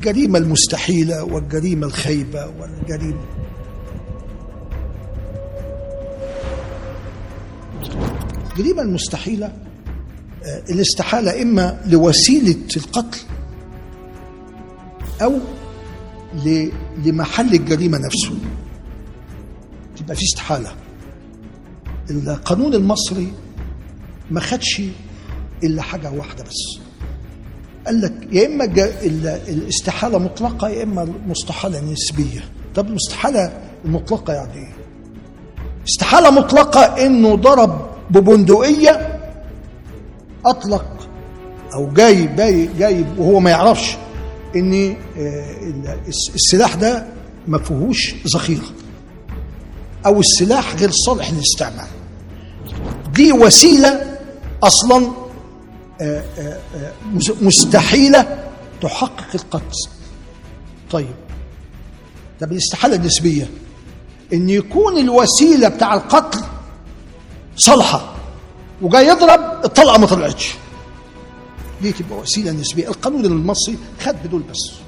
الجريمة المستحيلة والجريمة الخيبة والجريمة الجريمة المستحيلة آه، الاستحالة إما لوسيلة القتل أو ل- لمحل الجريمة نفسه تبقى في استحالة القانون المصري ما خدش إلا حاجة واحدة بس قال لك يا إما الج- ال- الاستحالة مطلقة يا إما المستحالة نسبية طب المستحالة المطلقة يعني إيه؟ استحالة مطلقة إنه ضرب ببندقية أطلق أو جاي جاي جايب وهو ما يعرفش إن آه، ال- الس- السلاح ده ما فيهوش ذخيرة أو السلاح غير صالح للاستعمال دي وسيلة أصلا آه، آه، آه، مس- مستحيلة تحقق القتل طيب طب الاستحالة النسبية ان يكون الوسيله بتاع القتل صالحه وجاي يضرب الطلقه ما طلعتش دي تبقى وسيله نسبيه القانون المصري خد بدول بس